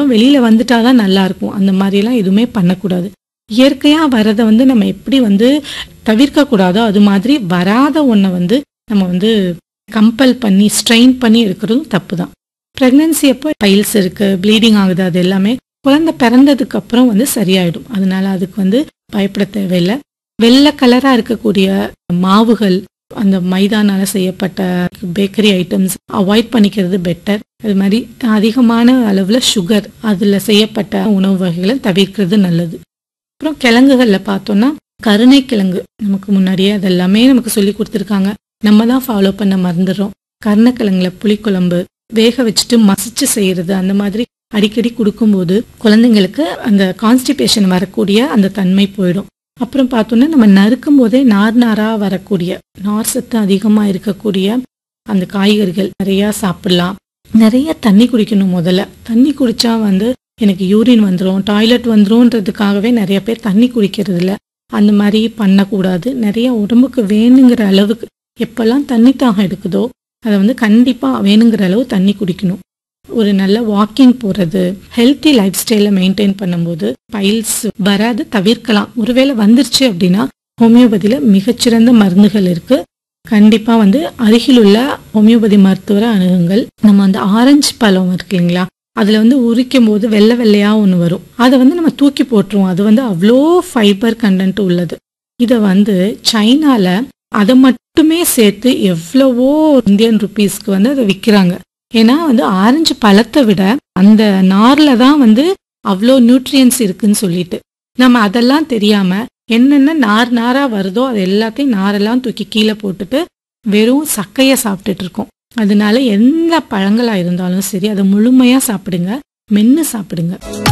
வரும் வெளியில வந்துட்டாதான் நல்லா இருக்கும் அந்த மாதிரிலாம் எதுவுமே பண்ணக்கூடாது இயற்கையா வரதை வந்து நம்ம எப்படி வந்து தவிர்க்க கூடாதோ அது மாதிரி வராத ஒன்றை வந்து நம்ம வந்து கம்பல் பண்ணி ஸ்ட்ரெயின் பண்ணி இருக்கிறதும் தப்பு தான் ப்ரெக்னன்சி அப்போ பைல்ஸ் இருக்கு ப்ளீடிங் ஆகுது அது எல்லாமே குழந்தை பிறந்ததுக்கு அப்புறம் வந்து சரியாயிடும் அதனால அதுக்கு வந்து பயப்பட தேவையில்லை வெள்ளை கலரா இருக்கக்கூடிய மாவுகள் அந்த மைதானால செய்யப்பட்ட பேக்கரி ஐட்டம்ஸ் அவாய்ட் பண்ணிக்கிறது பெட்டர் அது மாதிரி அதிகமான அளவுல சுகர் அதுல செய்யப்பட்ட உணவு வகைகளை தவிர்க்கிறது நல்லது அப்புறம் கிழங்குகள்ல பார்த்தோம்னா கருணை கிழங்கு நமக்கு முன்னாடியே அதெல்லாமே நமக்கு சொல்லி கொடுத்துருக்காங்க நம்ம தான் ஃபாலோ பண்ண மறந்துடுறோம் கருணக்கிழங்குல புளிக்குழம்பு வேக வச்சுட்டு மசிச்சு செய்யறது அந்த மாதிரி அடிக்கடி கொடுக்கும்போது குழந்தைங்களுக்கு அந்த கான்ஸ்டிபேஷன் வரக்கூடிய அந்த தன்மை போயிடும் அப்புறம் பார்த்தோன்னா நம்ம நறுக்கும் போதே நார் நாரா வரக்கூடிய நார் சத்து அதிகமா இருக்கக்கூடிய அந்த காய்கறிகள் நிறைய சாப்பிடலாம் நிறைய தண்ணி குடிக்கணும் முதல்ல தண்ணி குடிச்சா வந்து எனக்கு யூரின் வந்துடும் டாய்லெட் வந்துரும்ன்றதுக்காகவே நிறைய பேர் தண்ணி குடிக்கிறது இல்ல அந்த மாதிரி பண்ணக்கூடாது நிறைய உடம்புக்கு வேணுங்கிற அளவுக்கு எப்பெல்லாம் தண்ணி தாகம் எடுக்குதோ அதை வந்து கண்டிப்பா வேணுங்கிற அளவு தண்ணி குடிக்கணும் ஒரு நல்ல வாக்கிங் போறது ஹெல்த்தி லைஃப் ஸ்டைலை மெயின்டைன் பண்ணும்போது பைல்ஸ் வராது தவிர்க்கலாம் ஒருவேளை வந்துருச்சு அப்படின்னா ஹோமியோபதியில மிகச்சிறந்த மருந்துகள் இருக்கு கண்டிப்பா வந்து அருகிலுள்ள ஹோமியோபதி மருத்துவரை அணுகுங்கள் நம்ம அந்த ஆரஞ்சு பழம் இருக்கு இல்லைங்களா அதுல வந்து உரிக்கும் போது வெள்ளை வெள்ளையா ஒன்று வரும் அதை வந்து நம்ம தூக்கி போட்டுருவோம் அது வந்து அவ்வளோ ஃபைபர் கண்டென்ட் உள்ளது இதை வந்து சைனால அதை மட்டுமே சேர்த்து எவ்வளவோ இந்தியன் ருபீஸ்க்கு வந்து அதை விற்கிறாங்க ஏன்னா வந்து ஆரஞ்சு பழத்தை விட அந்த நார்ல தான் வந்து அவ்வளோ நியூட்ரியன்ஸ் இருக்குன்னு சொல்லிட்டு நம்ம அதெல்லாம் தெரியாம என்னென்ன நார் நாரா வருதோ அது எல்லாத்தையும் நாரெல்லாம் தூக்கி கீழே போட்டுட்டு வெறும் சக்கைய சாப்பிட்டுட்டு இருக்கோம் அதனால எந்த பழங்களா இருந்தாலும் சரி அதை முழுமையா சாப்பிடுங்க மென்னு சாப்பிடுங்க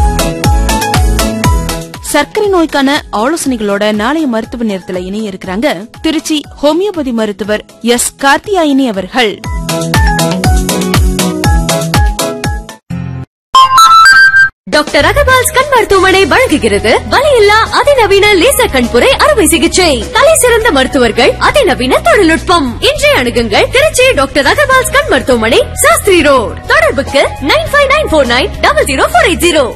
சர்க்கரை நோய்க்கான ஆலோசனைகளோட நாளைய மருத்துவ நேரத்துல இணைய இருக்கிறாங்க திருச்சி ஹோமியோபதி மருத்துவர் எஸ் கார்த்தியாயினி அவர்கள் டாக்டர் அகர்வால்ஸ் கண் மருத்துவமனை வழங்குகிறது வலியில்லா அதிநவீன லேசர் கண்புரை அறுவை சிகிச்சை தலை சிறந்த மருத்துவர்கள் அதிநவீன தொழில்நுட்பம் இன்றைய அணுகுங்கள் திருச்சி டாக்டர் அகர்வால்ஸ் கண் மருத்துவமனை சாஸ்திரி ரோட் தொடர்புக்கு nine five nine four nine double zero four eight zero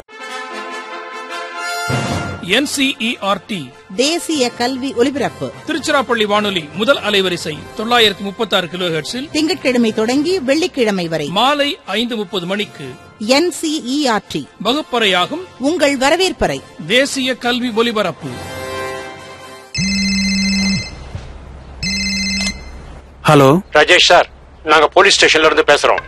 NCERT தேசிய கல்வி ஒலிபரப்பு திருச்சிராப்பள்ளி வானொலி முதல் அலைவரிசை தொள்ளாயிரத்தி முப்பத்தி ஆறு கிலோ திங்கட்கிழமை தொடங்கி வெள்ளிக்கிழமை வரை மாலை ஐந்து முப்பது மணிக்கு என்சிஇஆர்டி வகுப்பறையாகும் உங்கள் வரவேற்பறை தேசிய கல்வி ஒலிபரப்பு ஹலோ ராஜேஷ் சார் நாங்க போலீஸ் ஸ்டேஷன்ல இருந்து பேசுறோம்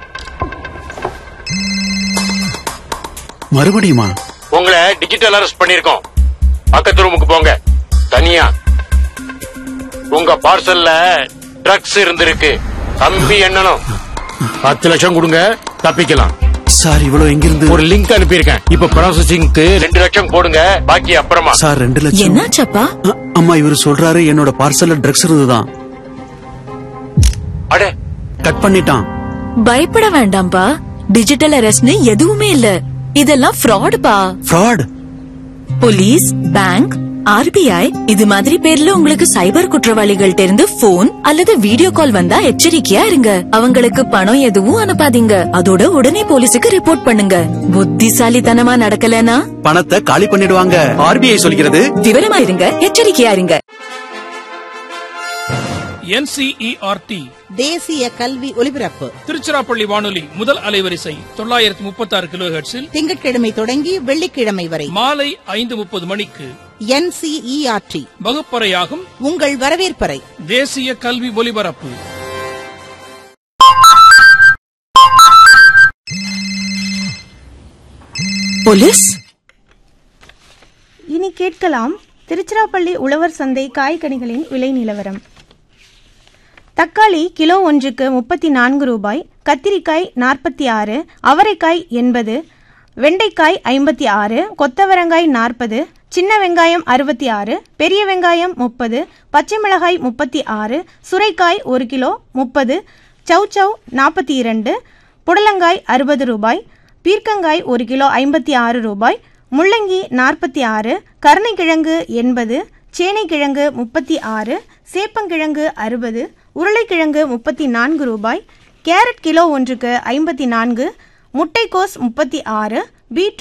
மறுபடியுமா உங்களை டிஜிட்டல் அரெஸ்ட் பண்ணிருக்கோம் பக்கத்து ரூமுக்கு போங்க தனியா உங்க பார்சல்ல ட்ரக்ஸ் இருந்திருக்கு தம்பி எண்ணணும் பத்து லட்சம் கொடுங்க தப்பிக்கலாம் சார் இவ்வளவு எங்கிருந்து ஒரு லிங்க் அனுப்பியிருக்கேன் இப்ப ப்ராசஸிங்க்கு ரெண்டு லட்சம் போடுங்க பாக்கி அப்புறமா சார் ரெண்டு லட்சம் என்னாச்சப்பா அ- அம்மா இவர் சொல்றாரு என்னோட பார்சல்ல ட்ரக்ஸ் இருந்துதான் அடே கட் பண்ணிட்டான் பயப்பட வேண்டாம்பா டிஜிட்டல் அரெஸ்ட்னு எதுவுமே இல்ல இதெல்லாம் fraud பா ஃப்ராட் போலீஸ் பேங்க் ஆர்பிஐ இது மாதிரி பேர்ல உங்களுக்கு சைபர் குற்றவாளிகள்ட்ட இருந்து போன் அல்லது வீடியோ கால் வந்தா எச்சரிக்கையா இருங்க அவங்களுக்கு பணம் எதுவும் அனுப்பாதீங்க அதோட உடனே போலீஸுக்கு ரிப்போர்ட் பண்ணுங்க புத்திசாலித்தனமா நடக்கலனா பணத்தை காலி பண்ணிடுவாங்க ஆர்பிஐ சொல்கிறது விவரமா இருங்க எச்சரிக்கையா இருங்க என்சிஇஆர்டி தேசிய கல்வி ஒலிபரப்பு திருச்சிராப்பள்ளி வானொலி முதல் அலைவரிசை தொள்ளாயிரத்தி முப்பத்தி ஆறு கிலோ திங்கட்கிழமை தொடங்கி வெள்ளிக்கிழமை வரை மாலை ஐந்து முப்பது மணிக்கு என்சிஇஆர்டி வகுப்பறையாகும் உங்கள் வரவேற்பறை தேசிய கல்வி ஒலிபரப்பு போலீஸ் இனி கேட்கலாம் திருச்சிராப்பள்ளி உழவர் சந்தை காய்கனிகளின் விலை நிலவரம் தக்காளி கிலோ ஒன்றுக்கு முப்பத்தி நான்கு ரூபாய் கத்திரிக்காய் நாற்பத்தி ஆறு அவரைக்காய் எண்பது வெண்டைக்காய் ஐம்பத்தி ஆறு கொத்தவரங்காய் நாற்பது சின்ன வெங்காயம் அறுபத்தி ஆறு பெரிய வெங்காயம் முப்பது பச்சை மிளகாய் முப்பத்தி ஆறு சுரைக்காய் ஒரு கிலோ முப்பது சௌச்சவ் நாற்பத்தி இரண்டு புடலங்காய் அறுபது ரூபாய் பீர்க்கங்காய் ஒரு கிலோ ஐம்பத்தி ஆறு ரூபாய் முள்ளங்கி நாற்பத்தி ஆறு கருணைக்கிழங்கு எண்பது சேனைக்கிழங்கு முப்பத்தி ஆறு சேப்பங்கிழங்கு அறுபது உருளைக்கிழங்கு முப்பத்தி நான்கு ரூபாய் கேரட் கிலோ ஒன்றுக்கு ஐம்பத்தி நான்கு முட்டைக்கோஸ் முப்பத்தி ஆறு பீட்